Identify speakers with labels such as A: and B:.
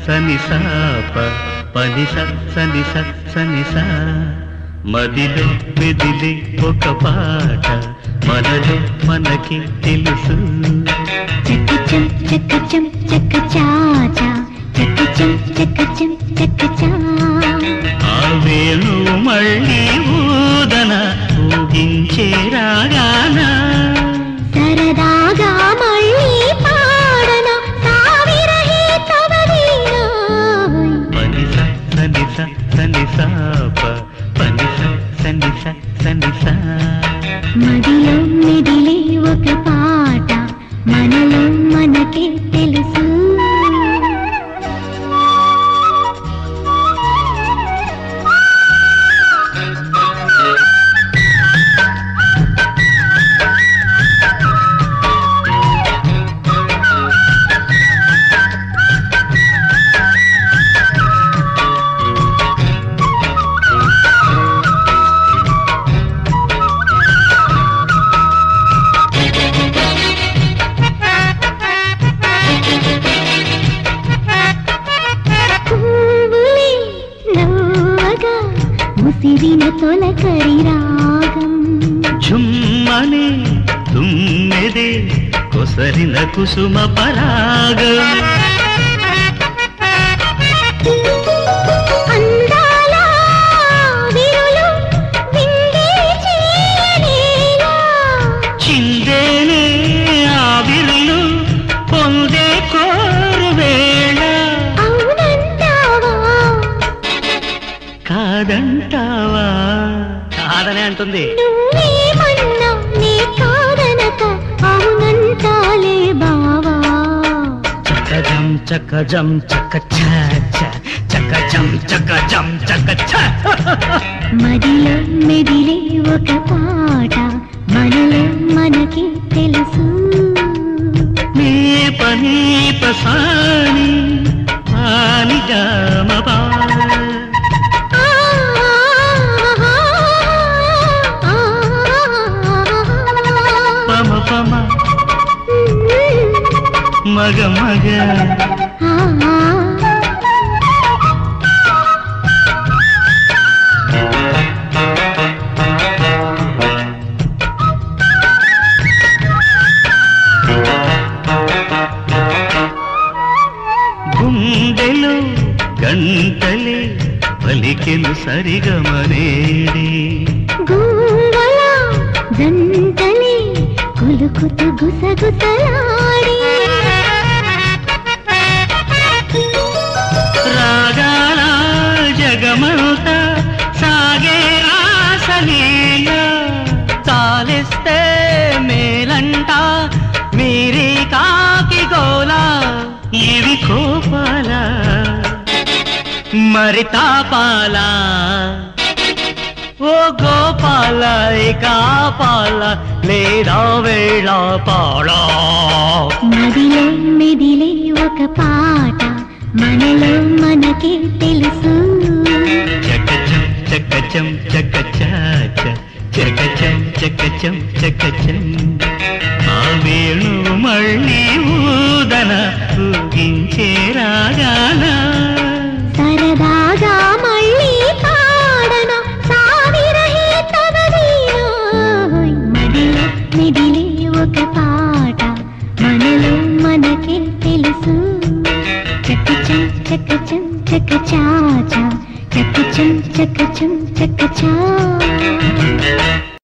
A: సని సాప పని స సని స సని సా మదిలో మెదిలి ఒక పాట మనలో మనకి తెలుసు
B: చక్కచం చక్కచం చక్కచాచా చక్కచం చక్కచం చక్కచా
A: ఆ వేణు మళ్ళీ ఊదన ఊగించే రాగానా
B: సరదాగా మళ్ళీ పాడన సావిరహే తవ వీణా
A: పని స సని స సని సాప పని స సని స సని సా
B: మదిలో మెదిలే ఒక పాట మనలో మనకే తెలుసు పువ్వులే నవ్వగా ముసిరిన తొలకరి రాగం
A: ఝుమ్మనే తుమ్మెదే కొసరిన కుసుమ పరాగం
B: అందాల విరులు విందే చేయలేలా
A: చిందేనే ఆవిరులు పొందే కోరు వేళ
B: అవునంటావా
A: కాదంటావా కాదనే అంటుంది
B: నువ్వేమన్నా నీ కాదనక అవునంటాలే బావా
A: చకజం చకజం చక చకజం చకజం చక
B: మదిలో మెదిలే ఒక పాట మనలో మనకి తెలుసు
A: నీ పని పసాని పాని గమపా
B: ఆ, ఆ, ఆ,
A: పమ పమ మగ మగ
B: ఆ, ఆ.
A: గుండెలు గంటలే పలికెలు సరిగమనేడి
B: గుంగళ జంటలే కొలుకుతూ గుసగుసలాడి
A: రాగాల జగమంత సాగే ఆసలీల చాలిస్తే మేలంట మీరి కాకి గోల ఇవి కోపాల మరి తాపాల ఓ గోపాల ఇక ఆపాల లేదా వేళ పాడా
B: నదిలో మెదిలే ఒక పాట మనలో మనకి తెలుసు
A: చకచం చకచం చకచాచ చకచం చకచం చకచం ఆ వేణు మళ్ళీ ఊదన ఊగించే రాగాన
B: సరదాగా మళ్ళీ పాడన సావిరహే తవ వీణా. మదిలో మెదిలే ఒక పాట మనలో మనకి తెలుసు చక్కచం చక్కచం చక్కచాచా చక్కచం చక్కచం చక్కచా